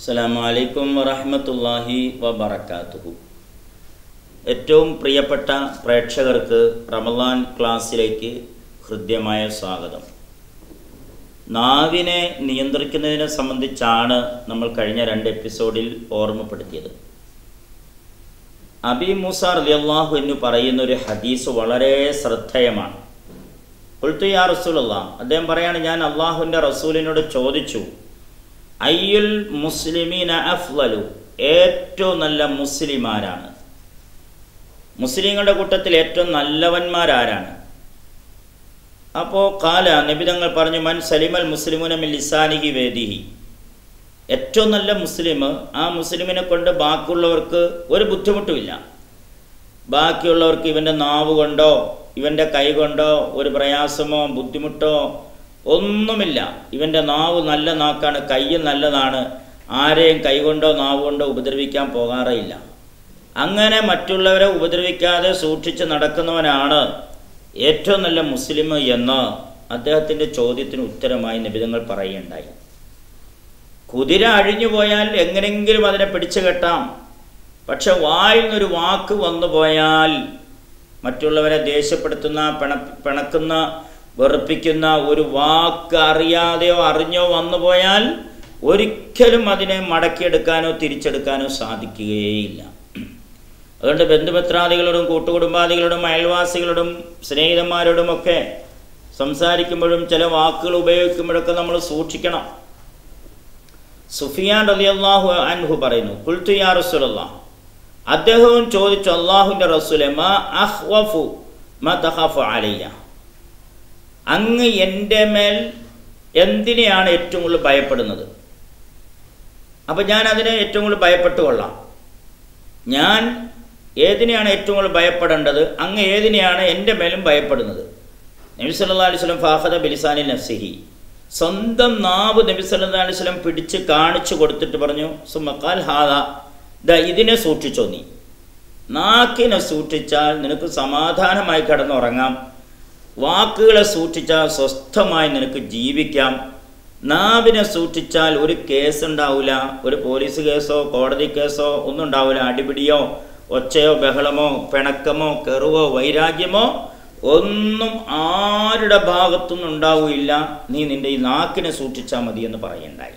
അസ്സലാമു അലൈക്കും വറഹ്മത്തുള്ളാഹി വബറകാതുഹു ഏറ്റവും പ്രിയപ്പെട്ട പ്രേക്ഷകർക്ക് റമദാൻ ക്ലാസ്സിലേക്ക് ഹൃദ്യമായ സ്വാഗതം നാവിനെ നിയന്ത്രിക്കുന്നതിനെ സംബന്ധിച്ചാണ് നമ്മൾ കഴിഞ്ഞ രണ്ട് എപ്പിസോഡിൽ ഓർമ്മപ്പെടുത്തിയത് അബി മൂസ റളിയല്ലാഹു എന്ന് പറയുന്ന ഒരു ഹദീസ് വളരെ ശ്രദ്ധേയമാണ് ഉൾത്തു യാ റസൂലുള്ള അദ്ദേഹം പറയാണ് ഞാൻ അള്ളാഹുവിൻ്റെ റസൂലിനോട് ചോദിച്ചു അയ്യുൽ മുസ്ലിമീന അഫ്ലലു ഏറ്റവും നല്ല മുസ്ലിമാരാണ് മുസ്ലിങ്ങളുടെ കൂട്ടത്തിൽ ഏറ്റവും നല്ലവന്മാരാരാണ് അപ്പോൾ കാല നിബിതങ്ങൾ പറഞ്ഞു മൻ സലിമൽ മുസ്ലിമുന മിൽ ലിസാനിഹി വേദിഹി ഏറ്റവും നല്ല മുസ്ലിം ആ മുസ്ലിമിനെ കൊണ്ട് ബാക്കിയുള്ളവർക്ക് ഒരു ബുദ്ധിമുട്ടുമില്ല ബാക്കിയുള്ളവർക്ക് ഇവൻ്റെ നാവ് കൊണ്ടോ ഇവൻ്റെ കൈ കൊണ്ടോ ഒരു പ്രയാസമോ ബുദ്ധിമുട്ടോ ഒന്നുമില്ല ഇവൻ്റെ നാവ് നല്ല നാക്കാണ് കൈ നല്ലതാണ് ആരെയും കൈകൊണ്ടോ നാവ് കൊണ്ടോ ഉപദ്രവിക്കാൻ പോകാറേയില്ല അങ്ങനെ മറ്റുള്ളവരെ ഉപദ്രവിക്കാതെ സൂക്ഷിച്ച് നടക്കുന്നവനാണ് ഏറ്റവും നല്ല മുസ്ലിം എന്ന് അദ്ദേഹത്തിൻ്റെ ചോദ്യത്തിന് ഉത്തരമായി നിബിധങ്ങൾ പറയുകയുണ്ടായി കുതിര അഴിഞ്ഞു പോയാൽ എങ്ങനെങ്കിലും അതിനെ പിടിച്ചു കെട്ടാം പക്ഷെ വായിൽ നിന്നൊരു വാക്ക് വന്നു പോയാൽ മറ്റുള്ളവരെ ദേഷ്യപ്പെടുത്തുന്ന പിണ പിണക്കുന്ന വെറുപ്പിക്കുന്ന ഒരു വാക്ക് അറിയാതെയോ അറിഞ്ഞോ വന്നു പോയാൽ ഒരിക്കലും അതിനെ മടക്കിയെടുക്കാനോ തിരിച്ചെടുക്കാനോ സാധിക്കുകയില്ല അതുകൊണ്ട് ബന്ധുമിത്രാദികളോടും കൂട്ടുകുടുംബാദികളോടും അയൽവാസികളോടും സ്നേഹിതന്മാരോടും ഒക്കെ സംസാരിക്കുമ്പോഴും ചില വാക്കുകൾ ഉപയോഗിക്കുമ്പോഴൊക്കെ നമ്മൾ സൂക്ഷിക്കണം സുഫിയാൻ റളിയല്ലാഹു അൻഹു പറയുന്നു കുൽത്തു യാ റസൂലല്ലാ അദ്ദേഹവും ചോദിച്ചു അള്ളാഹുവിൻ്റെ റസൂലെ മാ അഹ്വഫു മാ തഖാഫു അലയ്യ അങ്ങ് എൻ്റെ മേൽ എന്തിനെയാണ് ഏറ്റവും കൂടുതൽ ഭയപ്പെടുന്നത് അപ്പം ഞാൻ അതിനെ ഏറ്റവും കൂടുതൽ ഭയപ്പെട്ടു കൊള്ളാം ഞാൻ ഏതിനെയാണ് ഏറ്റവും കൂടുതൽ ഭയപ്പെടേണ്ടത് അങ്ങ് ഏതിനെയാണ് എൻ്റെ മേലും ഭയപ്പെടുന്നത് നബി സല്ലാ അലൈഹി സ്വലം ഫാഹദ ബിലിസാനി നഫ്സിഹി സ്വന്തം നാവ് നബി സല്ലാ അലൈഹി സ്വലം പിടിച്ച് കാണിച്ചു കൊടുത്തിട്ട് പറഞ്ഞു സുമക്കാൽ ഹാദ ദ ഇതിനെ സൂക്ഷിച്ചോ നീ നാക്കിനെ സൂക്ഷിച്ചാൽ നിനക്ക് സമാധാനമായി കിടന്നുറങ്ങാം വാക്കുകളെ സൂക്ഷിച്ചാൽ സ്വസ്ഥമായി നിനക്ക് ജീവിക്കാം നാവിനെ സൂക്ഷിച്ചാൽ ഒരു കേസ് ഉണ്ടാവില്ല ഒരു പോലീസ് കേസോ കോടതി കേസോ ഒന്നും ഉണ്ടാവില്ല അടിപിടിയോ ഒച്ചയോ ബഹളമോ പിണക്കമോ കെറുവോ വൈരാഗ്യമോ ഒന്നും ആരുടെ ഭാഗത്തുനിന്നും ഉണ്ടാവില്ല നീ നിന്റെ ഈ നാക്കിനെ സൂക്ഷിച്ചാൽ മതി എന്ന് പറയണ്ടായി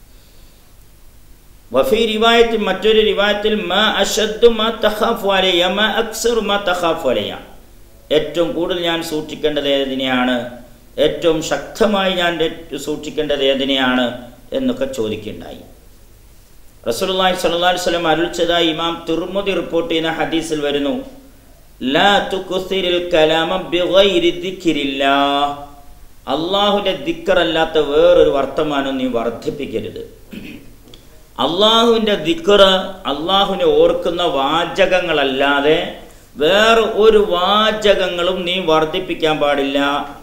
വഫി റിവായത്തിൽ മറ്റൊരു റിവായത്തിൽ മ അഷദ്ദു മ തഖാഫു അലയ്യ മ അക്സറു മ തഖാഫു അലയ്യ ഏറ്റവും കൂടുതൽ ഞാൻ സൂക്ഷിക്കേണ്ടത് ഏതിനെയാണ് ഏറ്റവും ശക്തമായി ഞാൻ സൂക്ഷിക്കേണ്ടത് ഏതിനെയാണ് എന്നൊക്കെ ചോദിക്കുകയുണ്ടായി റസൂലുള്ളാഹി സ്വല്ലല്ലാഹി അലൈഹി വസല്ലം അരുളിച്ചതായി ഇമാം തുർമുദി റിപ്പോർട്ട് ചെയ്യുന്ന ഹദീസിൽ വരുന്നു ലാ തുക്സിരിൽ കലാമ ബിഗൈരി ദിക്രില്ലാഹ് അള്ളാഹുവിൻ്റെ ദിക്കറല്ലാത്ത വേറൊരു വർത്തമാനം നീ വർദ്ധിപ്പിക്കരുത് അള്ളാഹുവിൻ്റെ ദിക്കറ് അള്ളാഹുവിനെ ഓർക്കുന്ന വാചകങ്ങളല്ലാതെ വേറെ ഒരു വാചകങ്ങളും നീ വർദ്ധിപ്പിക്കാൻ പാടില്ല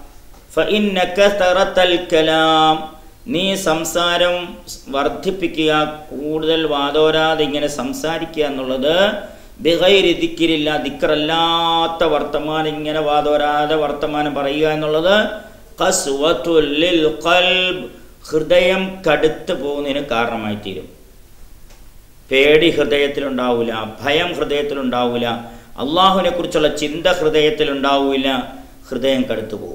കലാം നീ സംസാരം വർദ്ധിപ്പിക്കുക കൂടുതൽ വാതോരാതെ ഇങ്ങനെ സംസാരിക്കുക എന്നുള്ളത് ബിഗൈരി ദിക്കിരില്ല ദിക്കറല്ലാത്ത വർത്തമാനം ഇങ്ങനെ വാതോരാതെ വർത്തമാനം പറയുക എന്നുള്ളത് കസ്വത്തുല്ലിൽ ഖൽബ് ഹൃദയം കടുത്തു പോകുന്നതിന് കാരണമായി തീരും പേടി ഹൃദയത്തിലുണ്ടാവില്ല ഭയം ഹൃദയത്തിലുണ്ടാവില്ല അള്ളാഹുവിനെ കുറിച്ചുള്ള ചിന്ത ഹൃദയത്തിലുണ്ടാവില്ല ഹൃദയം കടുത്തു പോകും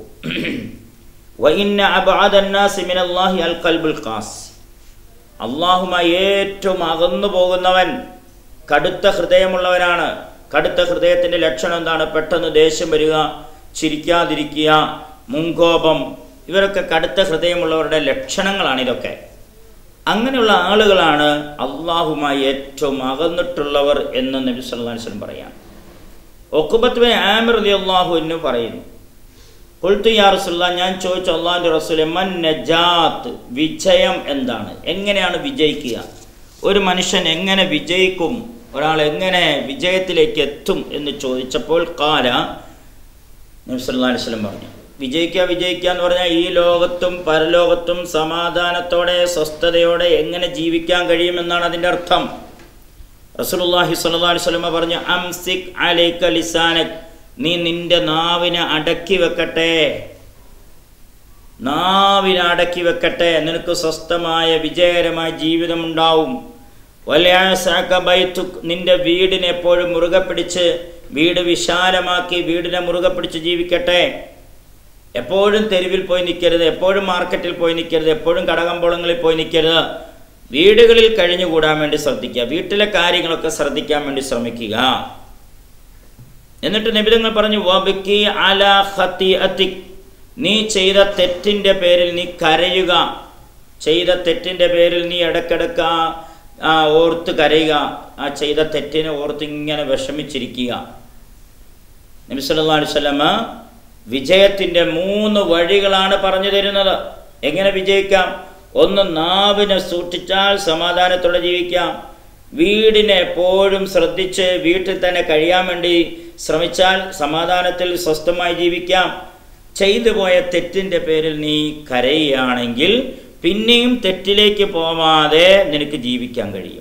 അള്ളാഹുമായി ഏറ്റവും അകന്നു പോകുന്നവൻ കടുത്ത ഹൃദയമുള്ളവരാണ് കടുത്ത ഹൃദയത്തിൻ്റെ ലക്ഷണം എന്താണ് പെട്ടെന്ന് ദേഷ്യം വരിക ചിരിക്കാതിരിക്കുക മുൻകോപം ഇവരൊക്കെ കടുത്ത ഹൃദയമുള്ളവരുടെ ലക്ഷണങ്ങളാണ് ഇതൊക്കെ അങ്ങനെയുള്ള ആളുകളാണ് അള്ളാഹുമായി ഏറ്റവും അകന്നിട്ടുള്ളവർ എന്ന് നബി സല്ലല്ലാഹു അലൈഹി വസല്ലം പറയാം ഒക്കുബത്ത് ബിൻ ആമിർ റളിയല്ലാഹു എന്ന് പറയുന്നു കൊൽത്തു യാ റസൂല്ല ഞാൻ ചോദിച്ചു അള്ളാഹിൻ്റെ റസൂലെ മൻ നജാത്ത് വിജയം എന്താണ് എങ്ങനെയാണ് വിജയിക്കുക ഒരു മനുഷ്യൻ എങ്ങനെ വിജയിക്കും ഒരാൾ എങ്ങനെ വിജയത്തിലേക്ക് എത്തും എന്ന് ചോദിച്ചപ്പോൾ കാല നബി സല്ലല്ലാഹു അലൈഹി വസല്ലം പറഞ്ഞു വിജയിക്കുക വിജയിക്കുക എന്ന് പറഞ്ഞാൽ ഈ ലോകത്തും പരലോകത്തും സമാധാനത്തോടെ സ്വസ്ഥതയോടെ എങ്ങനെ ജീവിക്കാൻ കഴിയുമെന്നാണ് അതിൻ്റെ അർത്ഥം റസൂലുള്ളാഹി സ്വല്ലല്ലാഹു അലൈഹി വസല്ലം പറഞ്ഞു അംസിക് അലൈക ലിസാനക് നീ നിന്റെ നാവിനെ അടക്കി വെക്കട്ടെ നാവിനെ അടക്കി വെക്കട്ടെ നിനക്ക് സ്വസ്ഥമായ വിജയകരമായ ജീവിതമുണ്ടാവും വലയാസാക്ക ബൈത്തുക് നിന്റെ വീടിനെ എപ്പോഴും മുറുകെ പിടിച്ച് വീട് വിശാലമാക്കി വീടിനെ മുറുകെ പിടിച്ച് ജീവിക്കട്ടെ എപ്പോഴും തെരുവിൽ പോയി നിൽക്കരുത് എപ്പോഴും മാർക്കറ്റിൽ പോയി നിൽക്കരുത് എപ്പോഴും കടകമ്പോളങ്ങളിൽ പോയി നിൽക്കരുത് വീടുകളിൽ കഴിഞ്ഞുകൂടാൻ വേണ്ടി ശ്രദ്ധിക്കുക വീട്ടിലെ കാര്യങ്ങളൊക്കെ ശ്രദ്ധിക്കാൻ വേണ്ടി ശ്രമിക്കുക എന്നിട്ട് നിബിധങ്ങൾ പറഞ്ഞു വബിക്കി അല ഹത്തി അത്തിക് നീ ചെയ്ത തെറ്റിൻ്റെ പേരിൽ നീ കരയുക ചെയ്ത തെറ്റിൻ്റെ പേരിൽ നീ ഇടക്കിടക്ക് ആ ആ ഓർത്ത് കരയുക ആ ചെയ്ത തെറ്റിനെ ഓർത്ത് ഇങ്ങനെ വിഷമിച്ചിരിക്കുക നബി സല്ലല്ലാഹു അലൈഹി വസല്ലമ വിജയത്തിൻ്റെ മൂന്ന് വഴികളാണ് പറഞ്ഞു തരുന്നത് എങ്ങനെ വിജയിക്കാം ഒന്ന് നാവിനെ സൂക്ഷിച്ചാൽ സമാധാനത്തോടെ ജീവിക്കാം വീടിനെ എപ്പോഴും ശ്രദ്ധിച്ച് വീട്ടിൽ തന്നെ കഴിയാൻ വേണ്ടി ശ്രമിച്ചാൽ സമാധാനത്തിൽ സ്വസ്ഥമായി ജീവിക്കാം ചെയ്തു പോയ തെറ്റിൻ്റെ പേരിൽ നീ കരയുകയാണെങ്കിൽ പിന്നെയും തെറ്റിലേക്ക് പോവാതെ നിനക്ക് ജീവിക്കാൻ കഴിയും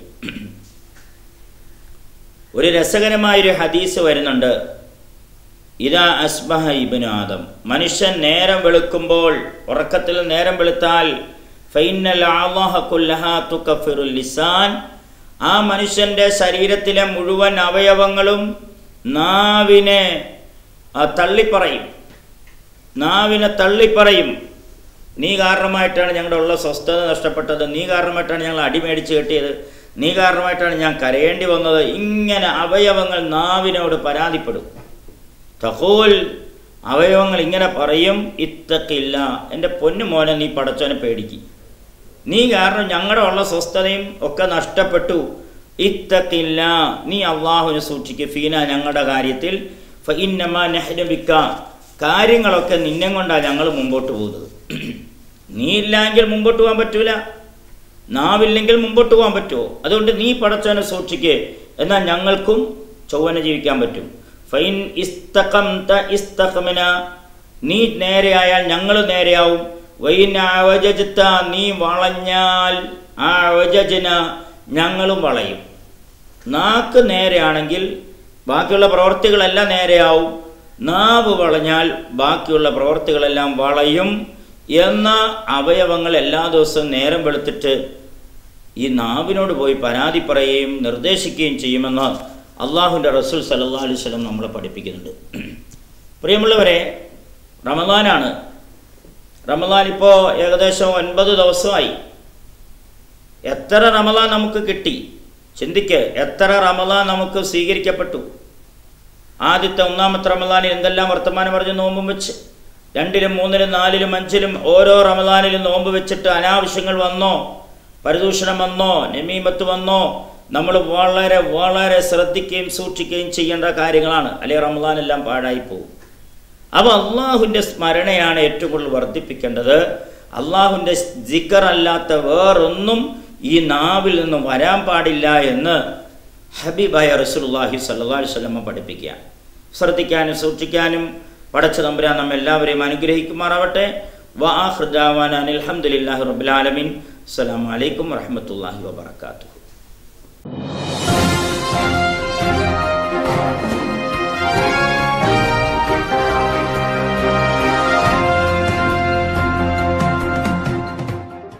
ഒരു രസകരമായൊരു ഹദീസ് വരുന്നുണ്ട് ഇതാ അസ്ബഹ ഇബിന് ആദം മനുഷ്യൻ നേരം വെളുക്കുമ്പോൾ ഉറക്കത്തിൽ നേരം വെളുത്താൽ ഫൈനൽ തുക്കഫിറുൽ ലിസാൻ ആ മനുഷ്യൻ്റെ ശരീരത്തിലെ മുഴുവൻ അവയവങ്ങളും നാവിനെ ആ, തള്ളിപ്പറയും നാവിനെ തള്ളിപ്പറയും നീ കാരണമായിട്ടാണ് ഞങ്ങളുടെ ഉള്ള സ്വസ്ഥത നഷ്ടപ്പെട്ടത് നീ കാരണമായിട്ടാണ് ഞങ്ങൾ അടിമേടിച്ച് കെട്ടിയത് നീ കാരണമായിട്ടാണ് ഞാൻ കരയേണ്ടി വന്നത് ഇങ്ങനെ അവയവങ്ങൾ നാവിനോട് പരാതിപ്പെടും തഹോൽ അവയവങ്ങൾ ഇങ്ങനെ പറയും ഇത്തക്കില്ല എൻ്റെ പൊന്നു മോനെ നീ പടച്ചവനെ പേടിക്ക് നീ കാരണം ഞങ്ങളുടെ ഉള്ള സ്വസ്ഥതയും ഒക്കെ നഷ്ടപ്പെട്ടു ഇത്തക്കില്ല നീ അള്ളാഹുവിനെ സൂക്ഷിക്കുക ഫീന ഞങ്ങളുടെ കാര്യത്തിൽ ഫഇന്നമാ നഹ്നു ബിക്ക കാര്യങ്ങളൊക്കെ നിന്നെ കൊണ്ടാണ് ഞങ്ങൾ മുമ്പോട്ട് പോകുന്നത് നീ ഇല്ലെങ്കിൽ മുമ്പോട്ട് പോകാൻ പറ്റൂല നാവില്ലെങ്കിൽ മുമ്പോട്ട് പോകാൻ പറ്റുമോ അതുകൊണ്ട് നീ പടച്ചവനെ സൂക്ഷിക്കുക എന്നാൽ ഞങ്ങൾക്കും ചൊവ്വനെ ജീവിക്കാൻ പറ്റും ഫൈൻ ഇസ്തഖംത ഇസ്തഖമിന നീ നേരെയായാൽ ഞങ്ങൾ നേരെയാവും വൈൻ അവജത്ത നീ വളഞ്ഞാൽ ആ അവജന ഞങ്ങളും വളയും നാക്ക് നേരെയാണെങ്കിൽ ബാക്കിയുള്ള പ്രവർത്തികളെല്ലാം നേരെയാവും നാവ് വളഞ്ഞാൽ ബാക്കിയുള്ള പ്രവർത്തികളെല്ലാം വളയും എന്ന അവയവങ്ങൾ എല്ലാ ദിവസവും നേരം വെളുത്തിട്ട് ഈ നാവിനോട് പോയി പരാതി പറയുകയും നിർദ്ദേശിക്കുകയും ചെയ്യുമെന്ന് അള്ളാഹുവിൻ്റെ റസൂൽ സല്ലല്ലാഹു അലൈഹി വസല്ലം നമ്മളെ പഠിപ്പിക്കുന്നുണ്ട് പ്രിയമുള്ളവരെ റമദാനാണ് റമദാൻ ഇപ്പോൾ ഏകദേശം ഒൻപത് ദിവസമായി എത്ര റമദാൻ നമുക്ക് കിട്ടി ചിന്തിക്ക് എത്ര റമദാൻ നമുക്ക് സ്വീകരിക്കപ്പെട്ടു ആദ്യത്തെ ഒന്നാമത്തെ റമദാനിൽ എന്തെല്ലാം വർത്തമാനം പറഞ്ഞ് നോമ്പും വെച്ച് രണ്ടിലും മൂന്നിലും നാലിലും അഞ്ചിലും ഓരോ റമദാനിലും നോമ്പ് വെച്ചിട്ട് അനാവശ്യങ്ങൾ വന്നോ പരിദൂഷണം വന്നോ നമീമത്ത് വന്നോ നമ്മൾ വളരെ വളരെ ശ്രദ്ധിക്കുകയും സൂക്ഷിക്കുകയും ചെയ്യേണ്ട കാര്യങ്ങളാണ് അല്ലെ റമദാൻ എല്ലാം പാഴായി പോകും അപ്പോൾ അള്ളാഹുവിൻ്റെ സ്മരണയാണ് ഏറ്റവും കൂടുതൽ വർദ്ധിപ്പിക്കേണ്ടത് അള്ളാഹുവിൻ്റെ ജിക്കർ അല്ലാത്ത വേറൊന്നും ഈ നാവിൽ നിന്നും വരാൻ പാടില്ല എന്ന് ഹബീബായ റസൂലുള്ളാഹി സ്വല്ലല്ലാഹി അലൈഹി വസല്ലം പഠിപ്പിക്കുക ശ്രദ്ധിക്കാനും സൂക്ഷിക്കാനും പടച്ച തമ്പുരാൻ നമ്മെ എല്ലാവരെയും അനുഗ്രഹിക്കുമാറാവട്ടെ വാഹൃദാവാൻ അനിൽഹമുല്ലാഹി റബുലാലമീൻ അസ്സലാമു അലൈക്കും വറഹ്മത്തുള്ളാഹി വബറകാതുഹു